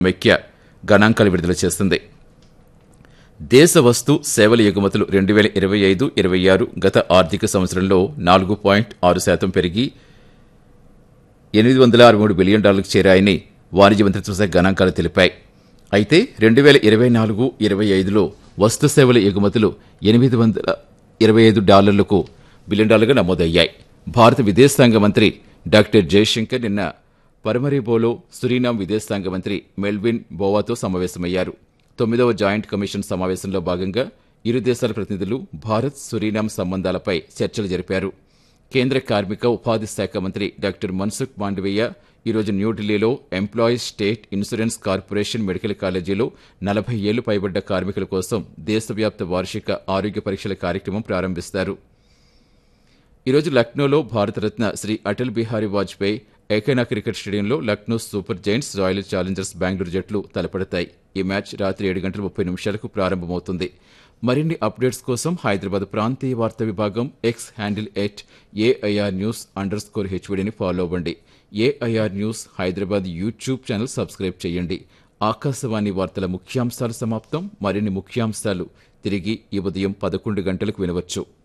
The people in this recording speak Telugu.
మెక్య గణాంకాలు విడుదల చేస్తుంది దేశ వస్తు సేవల ఎగుమతులు రెండు వేల ఇరవై ఐదు ఇరవై ఆరు గత ఆర్థిక సంవత్సరంలో నాలుగు పాయింట్ ఆరు శాతం పెరిగి ఎనిమిది వందల అరవై మూడు బిలియన్ డాలర్లకు చేరాయని వాణిజ్య మంత్రిత్వ శాఖ గణాంకాలు తెలిపాయి అయితే రెండు వేల ఇరవై నాలుగు ఇరవై ఐదులో వస్తు సేవల ఎగుమతులు ఎనిమిది వందల ఇరవై ఐదు డాలర్లకు బిలియన్ డాలర్గా నమోదయ్యాయి భారత విదేశాంగ మంత్రి డాక్టర్ జయశంకర్ నిన్న పరమరిబోలో సురీనాం విదేశాంగ మంత్రి మెల్విన్ బోవాతో సమావేశమయ్యారు తొమ్మిదవ జాయింట్ కమిషన్ సమావేశంలో భాగంగా ఇరు దేశాల ప్రతినిధులు భారత్ సురీనాం సంబంధాలపై చర్చలు జరిపారు కేంద్ర కార్మిక ఉపాధి శాఖ మంత్రి డాక్టర్ మన్సుఖ్ మాండవీయ ఈరోజు న్యూఢిల్లీలో Employees State Insurance Corporation medical కాలేజీలో నలభై ఏళ్లు పైబడ్డ కార్మికుల కోసం దేశవ్యాప్త వార్షిక ఆరోగ్య పరీక్షల కార్యక్రమం ప్రారంభిస్తారు ఈరోజు లక్నోలో భారతరత్న శ్రీ అటల్ బిహారీ వాజ్పేయి ఏకైనా క్రికెట్ స్టేడియంలో Lucknow Super Giants Royal Challengers Bengaluru జట్లు తలపడతాయి ఈ మ్యాచ్ రాత్రి ఏడు గంటల ముప్పై నిమిషాలకు ప్రారంభమవుతుంది మరిన్ని అప్డేట్స్ కోసం హైదరాబాద్ ప్రాంతీయ వార్తా విభాగం X handle at AIR news underscore హెచ్వీడీని ఫాలో అవ్వండి AIR news Hyderabad YouTube channel subscribe చేయండి ఆకాశవాణి వార్తల ముఖ్యాంశాలు సమాప్తం మరిన్ని ముఖ్యాంశాలు తిరిగి ఈ ఉదయం పదకొండు గంటలకు వినవచ్చు